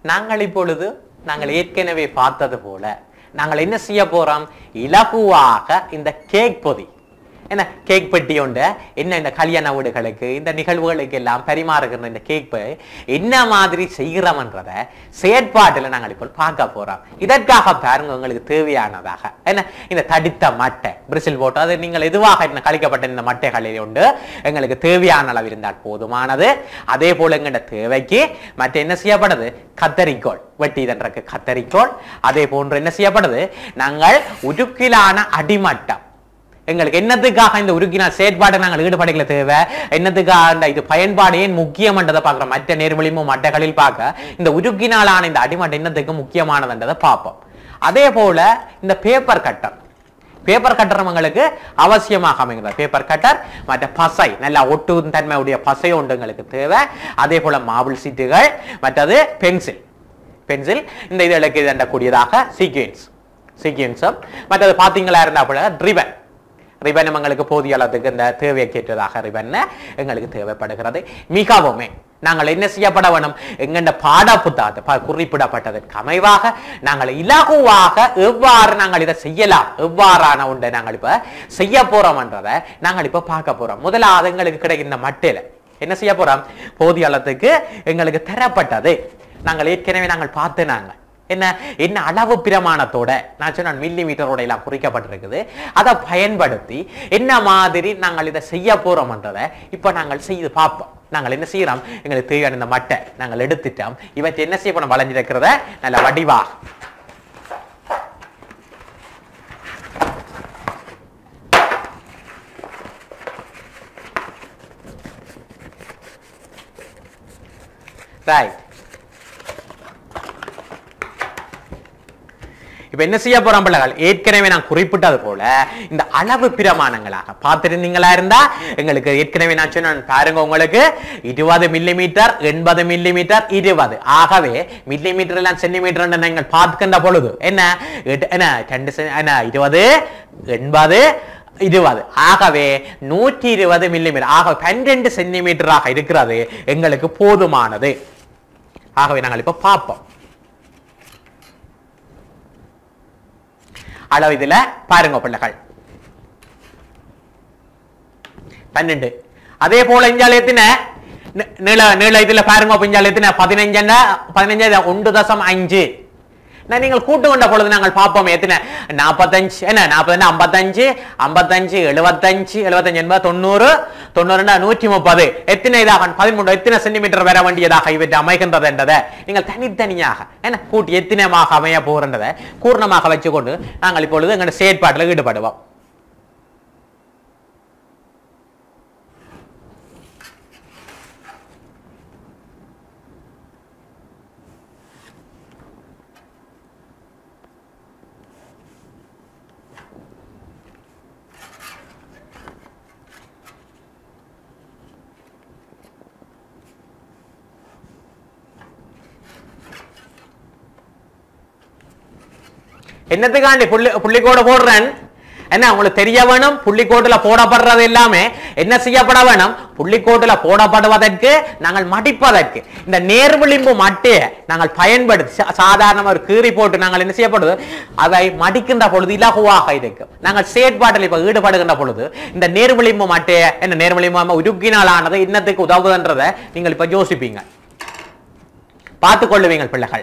நாங்கள் இப்பொழுது நாங்கள் ஏற்கனவே பார்த்தது போல நாங்கள் என்ன செய்ய போறோம் இலகுவாக இந்த கேக் பொதி என்ன கேக் பெட்டி உண்டு என்ன இந்த கல்யாண வீடுகளுக்கு இந்த நிகழ்வுகளுக்கு எல்லாம் பரிமாறுகிற இந்த கேக் பை என்ன மாதிரி செய்கிறோம்ன்றத செயற்பாட்டில் நாங்கள் இப்போ பார்க்க போறோம் இதற்காக பாருங்க உங்களுக்கு தேவையானதாக என்ன இந்த தடித்த மட்டை பிரிசில் போட்டு அது நீங்கள் எதுவாக என்ன கழிக்கப்பட்ட இந்த மட்டைகளில் உண்டு எங்களுக்கு தேவையான அளவு இருந்தால் போதுமானது அதே போல எங்கள்ட தேவைக்கு மற்ற என்ன செய்யப்படுது கத்தரிக்கோள் வெட்டி இதன்றக்கு கத்தரிக்கோள் அதே போன்று என்ன செய்யப்படுது நாங்கள் உருக்கிலான அடிமட்டம் எங்களுக்கு என்னத்துக்காக இந்த உருக்கினால் செயற்பாடு நாங்கள் ஈடுபடுகளை தேவை என்னத்துக்காக இந்த இது பயன்பாடு ஏன் முக்கியம்ன்றதை பார்க்குறோம் மற்ற நேர்வழிமும் மட்டைகளில் பார்க்க இந்த உருக்கினாலான இந்த அடிமட்டை என்னத்துக்கு முக்கியமானதுன்றதை பார்ப்போம் அதே போல இந்த பேப்பர் கட்டர் பேப்பர் கட்டர் எங்களுக்கு அவசியமாக அமைகிறது பேப்பர் கட்டர் மற்ற பசை நல்லா ஒட்டு தன்மையுடைய பசை ஒன்று எங்களுக்கு தேவை அதே போல மாபிள் சீட்டுகள் மற்றது பென்சில் பென்சில் இந்த இதழுக்கு இதண்டக்கூடியதாக சீக்வென்ஸ் சீக்வென்ஸும் மற்றது பார்த்தீங்களா இருந்தா போல ரிபன் ரிபன் எங்களுக்கு போதிய அளவுக்கு இந்த தேவைக்கேற்றதாக ரிபன் எங்களுக்கு தேவைப்படுகிறது மிகவுமே நாங்கள் என்ன செய்யப்பட வேணும் எங்கண்ட பாட புத்தகத்தை ப- குறிப்பிடப்பட்டதற்கு அமைவாக நாங்கள் இலகுவாக எவ்வாறு நாங்கள் இதை செய்யலாம் எவ்வாறான ஒன்றை நாங்கள் இப்ப செய்ய போறோம்ன்றதை நாங்கள் இப்ப பார்க்க போறோம் முதலாவது எங்களுக்கு கிடைக்கின்ற மட்டையில என்ன செய்ய போறோம் போதிய அளவுக்கு எங்களுக்கு தரப்பட்டது நாங்கள் ஏற்கனவே நாங்கள் பார்த்து நாங்கள் என்ன என்ன அளவு பிரமாணத்தோட நான் சொன்ன மில்லி மீட்டரோட எல்லாம் குறிக்கப்பட்டிருக்குது அதை பயன்படுத்தி என்ன மாதிரி நாங்கள் இதை செய்ய போறோம்ன்றதை இப்போ நாங்கள் செய்து பார்ப்போம் நாங்கள் என்ன செய்யறோம் எங்களுக்கு தேவையான இந்த மட்டை நாங்கள் எடுத்துட்டோம் இவற்றை என்ன செய்ய போறோம் வளைஞ்சிருக்கிறத நல்ல வடிவா ரைட் இப்ப என்ன செய்ய போறோம் பிள்ளைகள் ஏற்கனவே நான் குறிப்பிட்டது போல இந்த அளவு பிரமாணங்களாக பார்த்திருந்தீங்களா இருந்தா எங்களுக்கு ஏற்கனவே நான் சொன்னேன் பாருங்க உங்களுக்கு இருபது மில்லி மீட்டர் எண்பது மில்லி மீட்டர் இருபது ஆகவே மில்லி மீட்டர் எல்லாம் சென்டிமீட்டர் நீங்கள் பார்க்கின்ற பொழுது என்ன எட்டு- என்ன ரெண்டு செ- என்ன இருபது எண்பது இருபது ஆகவே நூற்றி இருபது மில்லிமீட்டர் ஆக பன்னிரண்டு சென்டிமீட்டராக இருக்கிறது எங்களுக்கு போதுமானது ஆகவே நாங்கள் இப்ப பார்ப்போம் அளவு இதுல பாருங்க பிள்ளைகள் பன்னெண்டு அதே போல இஞ்சால எத்தனை நி- நீள நீள இதுல பாருங்க அப்ப இஞ்சால எத்தனை பதினஞ்சு பதினஞ்சு ஒன்று தசம் அஞ்சு நான் நீங்கள் கூட்டு கொண்ட பொழுது நாங்கள் பார்ப்போம் எத்தனை நாற்பத்தஞ்சு என்ன நாற்பது ஐம்பத்தஞ்சு ஐம்பத்தஞ்சு எழுபத்தஞ்சு எழுபத்தஞ்சு என்பது தொண்ணூறு தொண்ணூறுனா நூற்றி முப்பது எத்தனை இதாக பதிமூன்று எத்தனை சென்டிமீட்டர் வர வேண்டியதாக இவற்றை அமைகின்றது என்றதை நீங்கள் தனித்தனியாக என்ன கூட்டி எத்தனைமாக அமைய போகின்றதை பூர்ணமாக வச்சுக்கொண்டு நாங்கள் இப்பொழுது எங்களுடைய செயற்பாட்டில் ஈடுபடுவோம் என்னத்துக்காண்டி புள்ளி புள்ளிக்கோடு போடுறேன் என்ன உங்களுக்கு தெரிய வேணும் புள்ளிக்கோட்டுல போடப்படுறது எல்லாமே என்ன செய்யப்பட வேணும் புள்ளிக்கோட்டுல போடப்படுவதற்கு நாங்கள் மடிப்பதற்கு இந்த நேர்விளிம்பு மட்டையை நாங்கள் பயன்படுத்தி சா- சாதாரண ஒரு கீறி போட்டு நாங்கள் என்ன செய்யப்படுது அதை மடிக்கின்ற பொழுது இலகுவாக இருக்கும் நாங்கள் செயற்பாட்டில் இப்ப ஈடுபடுகின்ற பொழுது இந்த நேர்விளிம்பு மட்டையை என்ன நேர்விளிம்பு உருக்கினால் ஆனது இன்னத்துக்கு உதவுதுன்றதை நீங்கள் இப்ப யோசிப்பீங்க பார்த்துக் கொள்ளுவீங்க பிள்ளைகள்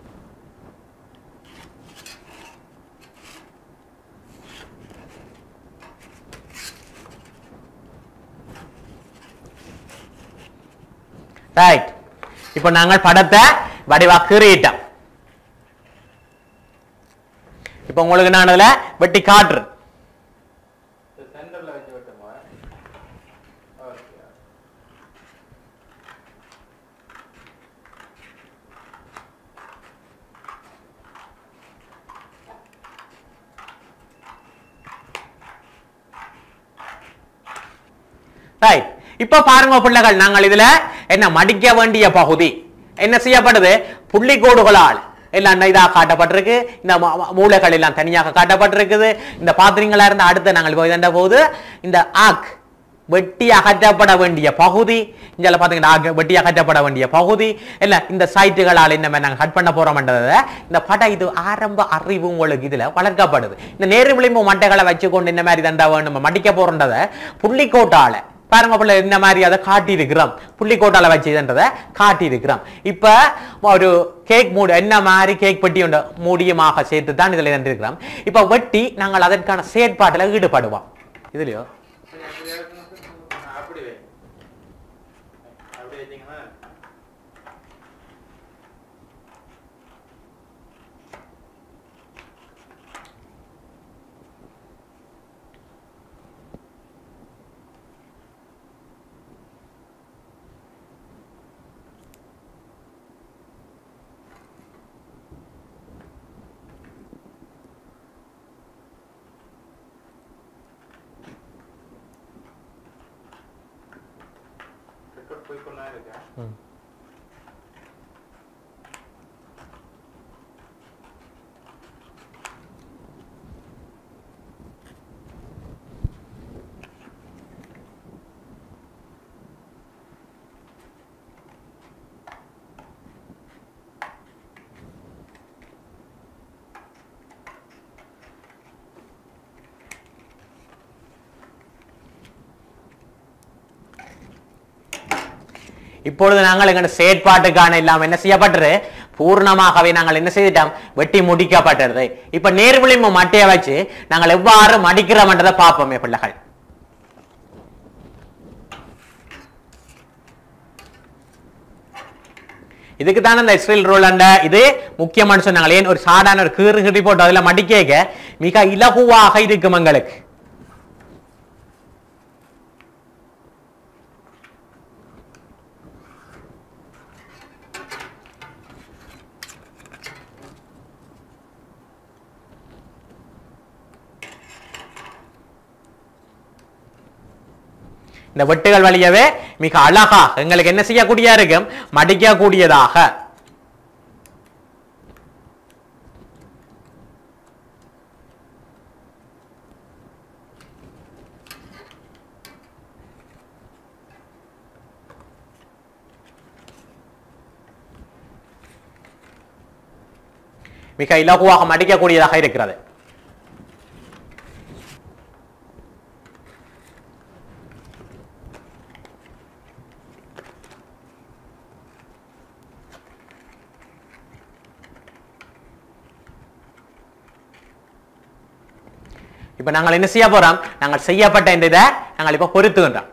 ரைட் இப்போ நாங்கள் படத்தை வடிவா கீறிட்டோம் இப்போ உங்களுக்கு நான் அதுல வெட்டி காட்டுறேன் சென்டர்ல வச்சு விட்டுமா ஓகே ரைட் இப்ப பாருங்க பிள்ளைகள் நாங்கள் இதுல என்ன மடிக்க வேண்டிய பகுதி என்ன செய்யப்படுது புள்ளிக்கோடுகளால் எல்லாம் இதாக காட்டப்பட்டிருக்கு இந்த ம- ம- மூலைகள் எல்லாம் தனியாக காட்டப்பட்டிருக்குது இந்த பாத்திரங்களா இருந்த அடுத்த நாங்கள் போய் தண்ட போது இந்த ஆக் வெட்டி அகற்றப்பட வேண்டிய பகுதி இதில் பார்த்தீங்கன்னா அக- வெட்டி அகற்றப்பட வேண்டிய பகுதி இல்ல இந்த சைட்டுகளால் என்ன மாதிரி நாங்கள் கட் பண்ண போறோம்ன்றத இந்த படம் இது ஆரம்ப அறிவு உங்களுக்கு இதுல வளர்க்கப்படுது இந்த நேரு விளிம்பு மட்டைகளை வச்சுக்கொண்டு இந்த மாதிரி தண்டா வேணும் மடிக்க போறோன்றத புள்ளிக்கோட்டால பாருங்க பிள்ளை இந்த மாதிரி அதை காட்டியிருக்கிறோம் புள்ளிக்கோட்டால வச்சுன்றதை காட்டியிருக்கிறோம் இப்ப ஒரு கேக் மூடு என்ன மாதிரி கேக் பெட்டி உண்டு மூடியமாக சேர்த்து தான் இதுல இருக்கிறோம் இப்ப வெட்டி நாங்கள் அதற்கான செயற்பாட்டில் ஈடுபடுவோம் இதுலயோ சரி, அப்படி இருக்கணும். ஆ, அப்படி வை அப்படி வச்சீங்கன்னா ரெக்கார்ட் போய்க்கொள்ளா இருக்கா இப்பொழுது நாங்கள் எங்கள் செயற்பாட்டுக்கான எல்லாம் என்ன செய்யப்பட்டது பூர்ணமாகவே நாங்கள் என்ன செய்துட்டோம் வெட்டி முடிக்கப்பட்டது இப்ப நேர்விளிம்பு மட்டையை வச்சு நாங்கள் எவ்வாறு மடிக்கிறோம்ன்றதை பார்ப்போமே பிள்ளைகள் இதுக்கு தானே இந்த இஸ்ரேல் ரோல் அண்ட இது முக்கியமான சொன்னாங்க ஏன் ஒரு சாதாரண ஒரு கீறு கிட்டி போட்டு அதுல மடிக்க மிக இலகுவாக இருக்கும் எங்களுக்கு இந்த வெட்டுகள் வழியவே மிக அழகா எங்களுக்கு என்ன செய்யக்கூடியா இருக்கும் மடிக்கக்கூடியதாக மிக இலகுவாக மடிக்கக்கூடியதாக இருக்கிறது இப்ப நாங்கள் என்ன செய்ய போறோம் நாங்கள் செய்யப்பட்ட இந்த இதை நாங்கள் இப்ப பொருத்துகின்றோம்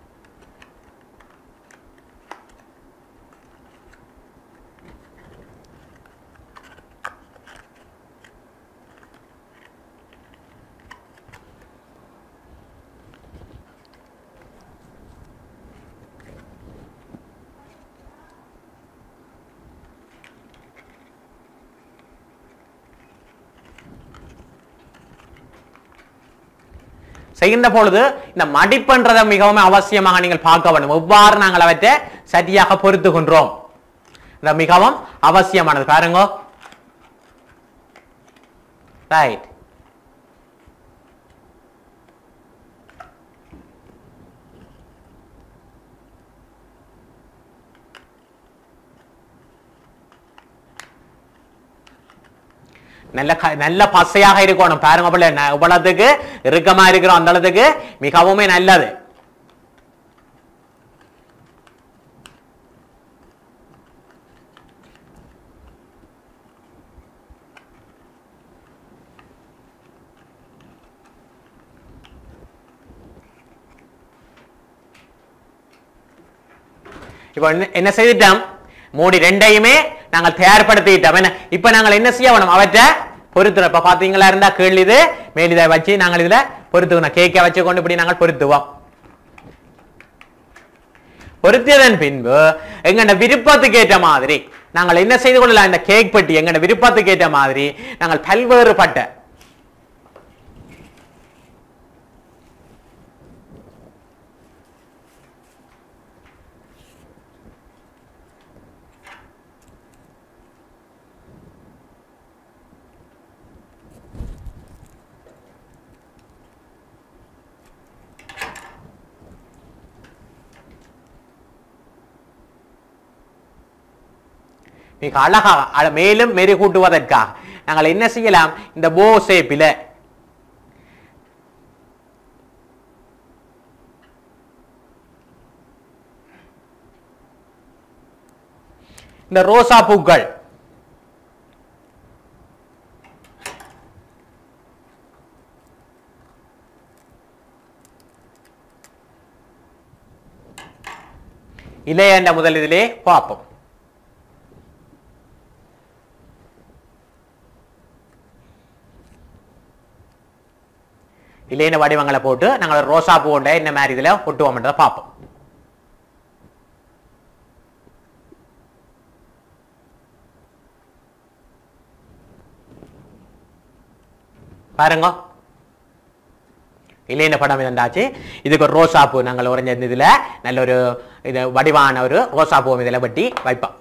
செய்கின்ற பொழுது இந்த மடிப்புன்றதை மிகவும் அவசியமாக நீங்கள் பார்க்க வேண்டும் எவ்வாறு நாங்கள் அவற்றை சரியாக பொருத்துகின்றோம் இந்த மிகவும் அவசியமானது பாருங்க ரைட் நல்ல க- நல்ல பசையாக இருக்கணும் பாருங்க பிள்ளை ந- இவ்வளவுக்கு இறுக்கமா இருக்கிறோம் அந்த அளவுக்கு மிகவுமே நல்லது இப்போ என்ன- என்ன செய்துட்டோம் மூடி ரெண்டையுமே நாங்கள் தயார்படுத்திட்டோம் என்ன இப்ப நாங்கள் என்ன செய்ய வேணும் அவற்றை பொருத்துறோம் இப்ப பாத்தீங்களா இருந்தா கீழ் இது மேல் இதை வச்சு நாங்கள் இதுல பொருத்துக்கணும் கேக்கை வச்சு கொண்டு இப்படி நாங்கள் பொருத்துவோம் பொருத்தியதன் பின்பு எங்கட விருப்பத்துக்கு ஏற்ற மாதிரி நாங்கள் என்ன செய்து கொள்ளலாம் இந்த கேக் பெட்டி எங்கட விருப்பத்துக்கு ஏற்ற மாதிரி நாங்கள் பல்வேறுபட்ட மிக அழகாக அழ- மேலும் மெருகூட்டுவதற்காக நாங்கள் என்ன செய்யலாம் இந்த போ ஷேப்பில் இந்த ரோசா பூக்கள் இளையண்ட முதலிதிலே பார்ப்போம் இளையன வடிவங்களை போட்டு நாங்கள் ரோசா பூண்ட என்ன மாதிரி இதுல ஒட்டுவோம்ன்றதை பார்ப்போம் பாருங்க இளையன படம் இருந்தாச்சு இதுக்கு ஒரு ரோசா பூ நாங்கள் உறைஞ்ச இதுல நல்ல ஒரு இது வடிவான ஒரு ரோசா பூ இதில் வெட்டி வைப்போம்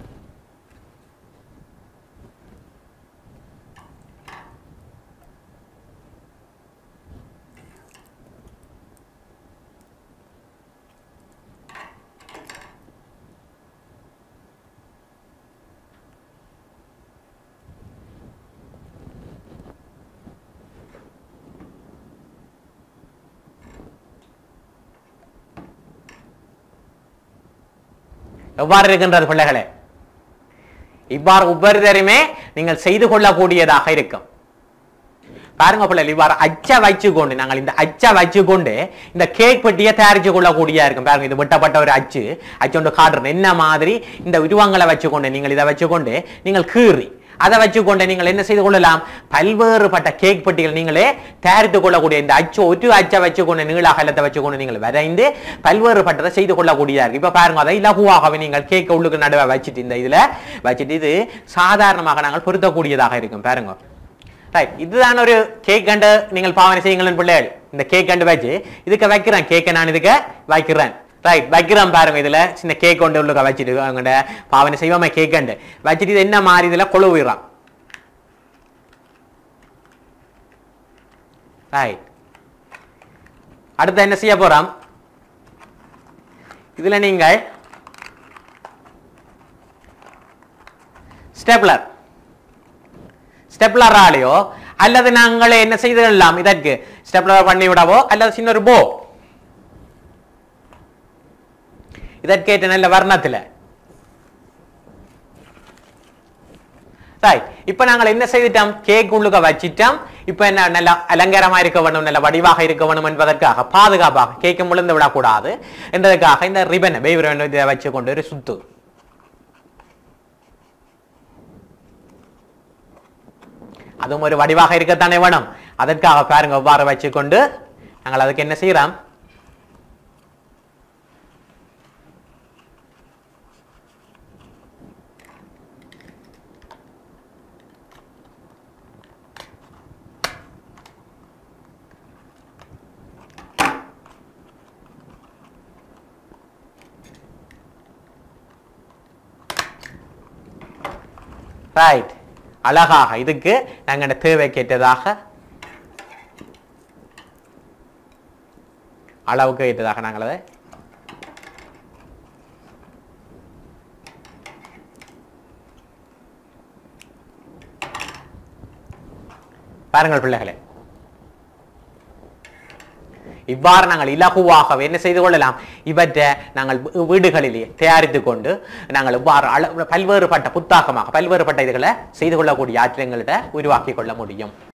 எவ்வாறு இருக்கின்றது பிள்ளைகளே இவ்வாறு ஒவ்வொருத்தருமே நீங்கள் செய்து கொள்ளக்கூடியதாக இருக்கும் பாருங்க பிள்ளைகள் இவ்வாறு அச்சை வச்சுக்கொண்டு நாங்கள் இந்த அச்சை வச்சுக்கொண்டு இந்த கேக் பெட்டியை தயாரிச்சு கொள்ளக்கூடியதா இருக்கும் பாருங்க இது வெட்டப்பட்ட ஒரு அச்சு அச்சு கொண்டு காட்டுறோம் என்ன மாதிரி இந்த உருவங்களை வச்சுக்கொண்டு நீங்கள் இதை வச்சுக்கொண்டு நீங்கள் கீறி அதை வச்சுக்கொண்டு நீங்கள் என்ன செய்து கொள்ளலாம் பல்வேறுபட்ட கேக் பெட்டிகள் நீங்களே தயாரித்துக் கொள்ளக்கூடிய இந்த அச்சு ஒரு அச்சை வச்சுக்கொண்டு நீள அகலத்தை வச்சுக்கொண்டு நீங்கள் வரைந்து பல்வேறுபட்டதை செய்து கொள்ளக்கூடியதா இருக்கு இப்ப பாருங்க அதை இலகுவாகவே நீங்கள் கேக் உள்ளுக்கு நடுவே வச்சுட்டு இந்த இதுல வச்சுட்டு இது சாதாரணமாக நாங்கள் பொருத்தக்கூடியதாக இருக்கும் பாருங்க ரைட் இதுதான் ஒரு கேக் கண்டு நீங்கள் பாவனை செய்யுங்களேன் பிள்ளைகள் இந்த கேக் கண்டு வச்சு இதுக்கு வைக்கிறேன் கேக்கை நான் இதுக்கு வைக்கிறேன் ரைட் வைக்கிறேன் பாருங்க இதுல சின்ன கேக் கொண்டு உள்ள வச்சுட்டு அவங்கள்ட்ட பாவனை செய்வாம கேக் கண்டு வச்சுட்டு இது என்ன மாதிரி இதுல கொழுவிடுறான் ரைட் அடுத்து என்ன செய்ய போறோம் இதுல நீங்கள் ஸ்டெப்லர் ஸ்டெப்லராலேயோ அல்லது நாங்கள் என்ன செய்து கொள்ளலாம் இதற்கு ஸ்டெப்லர் பண்ணி விடவோ அல்லது சின்ன ஒரு போ இதற்கேற்ற நல்ல வர்ணத்துல ரைட் இப்போ நாங்கள் என்ன செய்துட்டோம் கேக் உள்ளுக வச்சிட்டோம் இப்போ என்ன நல்ல அலங்காரமா இருக்க வேணும் நல்ல வடிவாக இருக்க வேணும் என்பதற்காக பாதுகாப்பாக கேக்கை முழுந்து விடக்கூடாது என்பதற்காக இந்த ரிபன் பேபி ரிபன் இதை வச்சு கொண்டு ஒரு சுத்து அதுவும் ஒரு வடிவாக இருக்கத்தானே வேணும் அதற்காக பாருங்க எவ்வாறு வச்சுக்கொண்டு நாங்கள் அதுக்கு என்ன செய்யறோம் ரைட் அழகாக இதுக்கு நாங்கள் தேவைக்கேற்றதாக அளவுக்கு ஏற்றதாக நாங்கள் அதை பாருங்கள் பிள்ளைகளே இவ்வாறு நாங்கள் இலகுவாக என்ன செய்து கொள்ளலாம் இவற்றை நாங்கள் வீ- வீடுகளிலே தயாரித்து கொண்டு நாங்கள் இவ்வாறு அள பல்வேறுபட்ட புத்தாக்கமாக பல்வேறுபட்ட இதுகளை செய்து கொள்ளக்கூடிய ஆற்றங்கள்கிட்ட உருவாக்கி கொள்ள முடியும்